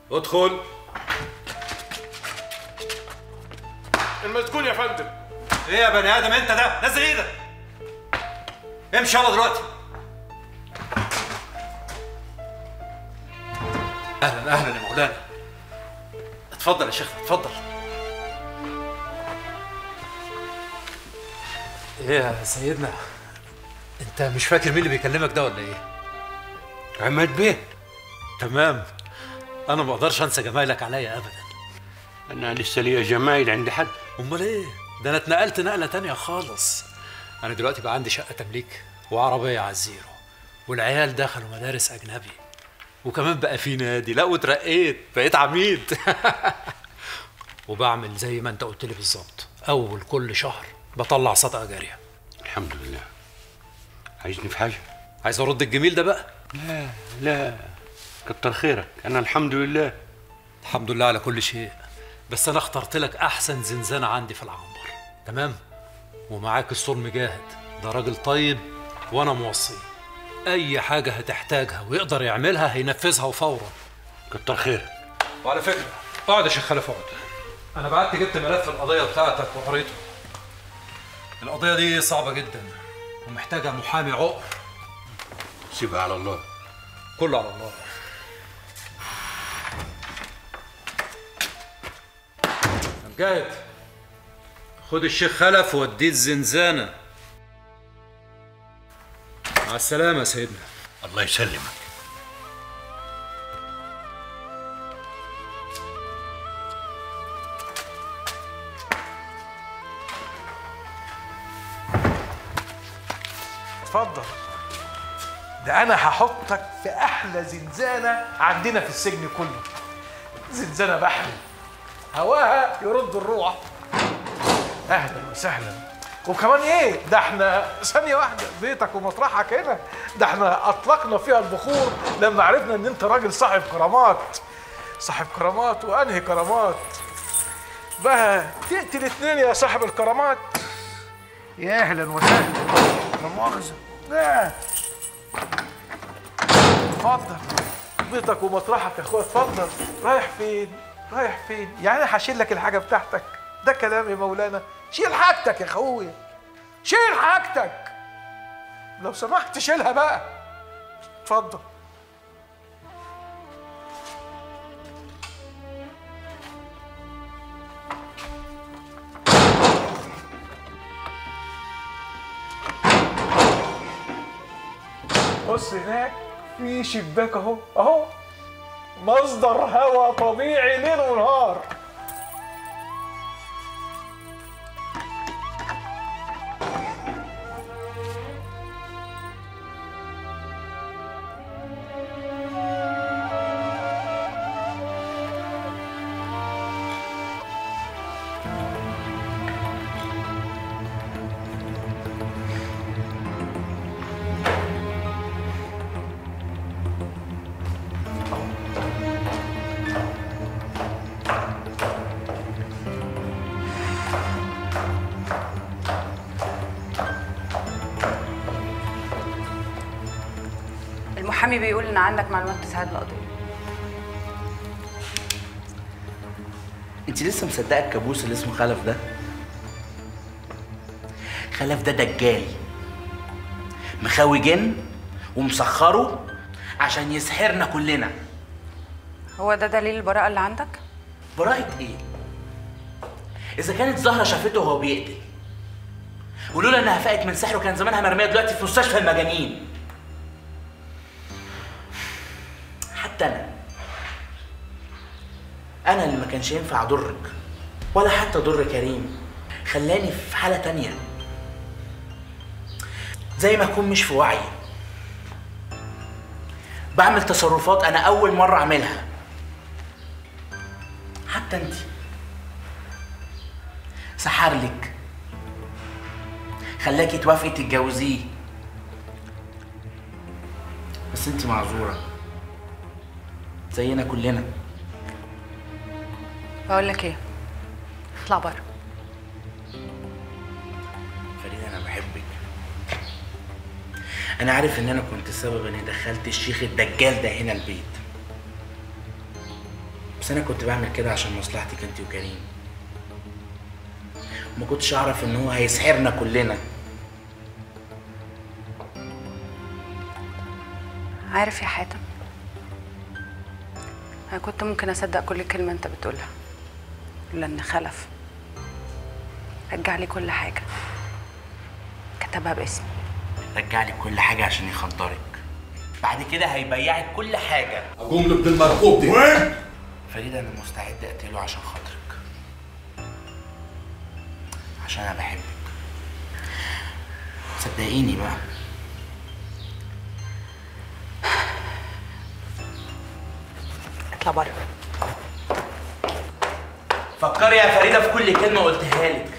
ادخل المسجون يا فندم ايه يا بني ادم انت ده نزل ايدك امشي يلا دلوقتي اهلا اهلا يا مولانا اتفضل يا شيخ اتفضل ايه يا سيدنا انت مش فاكر مين اللي بيكلمك ده ولا ايه عماد بيه تمام انا ما اقدرش انسى جمايلك عليا ابدا انا لسه ليا جمايل عند حد امال ايه ده انا اتنقلت نقله تانية خالص انا دلوقتي بقى عندي شقه تمليك وعربيه على الزيرو والعيال دخلوا مدارس اجنبي وكمان بقى في نادي لا واترقيت بقيت عميد وبعمل زي ما انت قلت لي بالظبط اول كل شهر بطلع صدقه جاريه الحمد لله عايزني في حاجه عايز ارد الجميل ده بقى لا لا كتر خيرك انا الحمد لله الحمد لله على كل شيء بس انا اخترت لك احسن زنزانه عندي في العنبر تمام ومعاك السور مجاهد ده راجل طيب وانا موصي اي حاجه هتحتاجها ويقدر يعملها هينفذها وفورا كتر خيرك وعلى فكره اقعد يا شيخ خلف اقعد انا بعت جبت ملف القضيه بتاعتك وقريته القضيه دي صعبه جدا ومحتاجه محامي عقر سيبها على الله كله على الله مجاهد خد الشيخ خلف ووديه الزنزانة مع السلامة يا سيدنا الله يسلمك اتفضل ده انا هحطك في احلى زنزانه عندنا في السجن كله زنزانه بحري هواها يرد الروح اهلا وسهلا وكمان ايه ده احنا ثانيه واحده بيتك ومطرحك هنا ده احنا اطلقنا فيها البخور لما عرفنا ان انت راجل صاحب كرامات صاحب كرامات وانهي كرامات بقى تقتل اتنين يا صاحب الكرامات يا اهلا وسهلا لا مؤاخذه لا اتفضل بيتك ومطرحك يا اخويا اتفضل رايح فين رايح فين يعني انا هشيل لك الحاجه بتاعتك ده كلام يا مولانا شيل حاجتك يا اخويا شيل حاجتك لو سمحت شيلها بقى اتفضل بص هناك في شباك اهو اهو مصدر هواء طبيعي ليل ونهار المحامي بيقول ان عندك معلومات تساعد القضيه انت لسه مصدقه الكابوس اللي اسمه خلف ده خلف ده دجال مخاوي جن ومسخره عشان يسحرنا كلنا هو ده دليل البراءه اللي عندك براءة ايه؟ إذا كانت زهرة شافته وهو بيقتل ولولا إنها فاقت من سحره كان زمانها مرمية دلوقتي في مستشفى المجانين حتى أنا أنا اللي ما كانش ينفع أضرك ولا حتى أضر كريم خلاني في حالة تانية زي ما أكون مش في وعي بعمل تصرفات أنا أول مرة أعملها حتى انت سحرلك خلاكي توافقي تتجوزيه بس انت معذوره زينا كلنا بقول لك ايه اطلع بره فريدة انا بحبك انا عارف ان انا كنت السبب اني دخلت الشيخ الدجال ده هنا البيت بس انا كنت بعمل كده عشان مصلحتك انت وكريم ما كنتش اعرف ان هو هيسحرنا كلنا عارف يا حاتم انا كنت ممكن اصدق كل كلمه انت بتقولها لولا ان خلف رجع لي كل حاجه كتبها باسمي رجع لي كل حاجه عشان يخدرك بعد كده هيبيعك كل حاجه اقوم له بالمركوب دي وين؟ فريد انا مستعد اقتله عشان خاطرك عشان انا بحبك صدقيني بقى اطلع بره فكري يا فريده في كل كلمه قلتها لك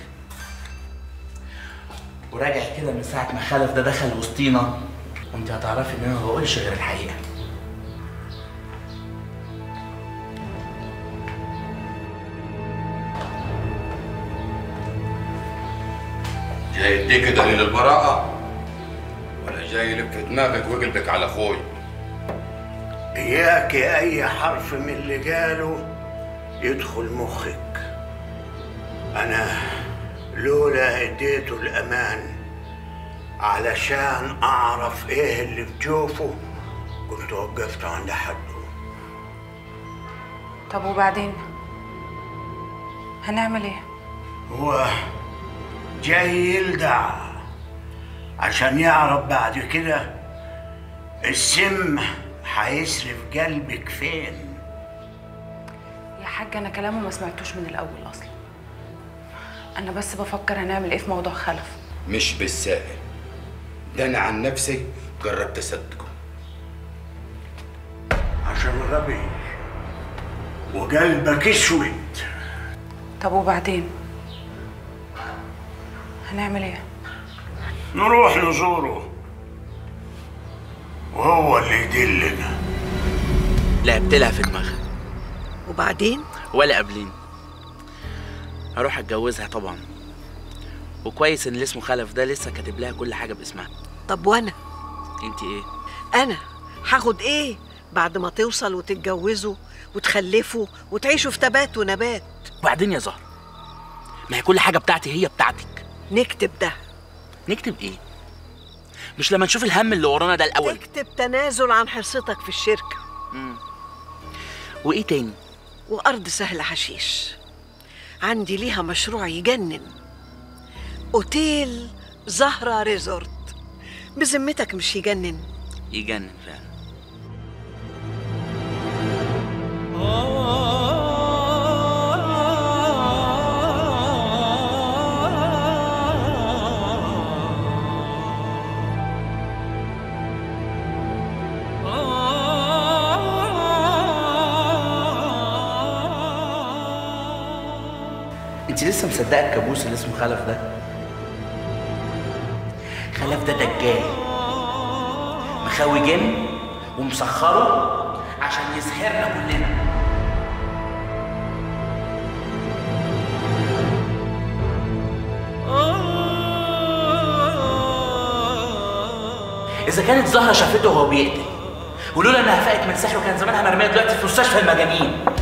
وراجع كده من ساعه ما خلف ده دخل وسطينا وانت هتعرفي ان انا ما بقولش غير الحقيقه جاي يديك دليل البراءة ولا جاي يلف دماغك ويقلبك على اخوي إياك أي حرف من اللي قاله يدخل مخك أنا لولا اديته الأمان علشان أعرف إيه اللي بجوفه كنت وقفت عند حده طب وبعدين هنعمل ايه هو جاي يلدع عشان يعرف بعد كده السم هيسرف قلبك فين يا حاج انا كلامه ما سمعتوش من الاول اصلا انا بس بفكر هنعمل ايه في موضوع خلف مش بالسائل ده انا عن نفسي جربت اصدقه عشان غبي وقلبك اسود طب وبعدين هنعمل ايه نروح نزوره وهو اللي يدلنا لعبت لها في دماغها وبعدين ولا قبلين هروح اتجوزها طبعا وكويس ان اللي اسمه خلف ده لسه كاتب لها كل حاجه باسمها طب وانا انت ايه انا هاخد ايه بعد ما توصل وتتجوزوا وتخلفوا وتعيشوا في تبات ونبات وبعدين يا زهر ما هي كل حاجه بتاعتي هي بتاعتك نكتب ده نكتب ايه مش لما نشوف الهم اللي ورانا ده الاول تكتب تنازل عن حصتك في الشركة وايه تاني وأرض سهل حشيش عندي ليها مشروع يجنن أوتيل زهرة ريزورت بذمتك مش يجنن يجنن فعلا انت لسه مصدقه الكابوس اللي اسمه خلف ده خلف ده دجال مخاوي جن ومسخره عشان يسحرنا كلنا اذا كانت زهره شافته وهو بيقتل ولولا انها فاقت من سحره كان زمانها مرميه دلوقتي في مستشفى المجانين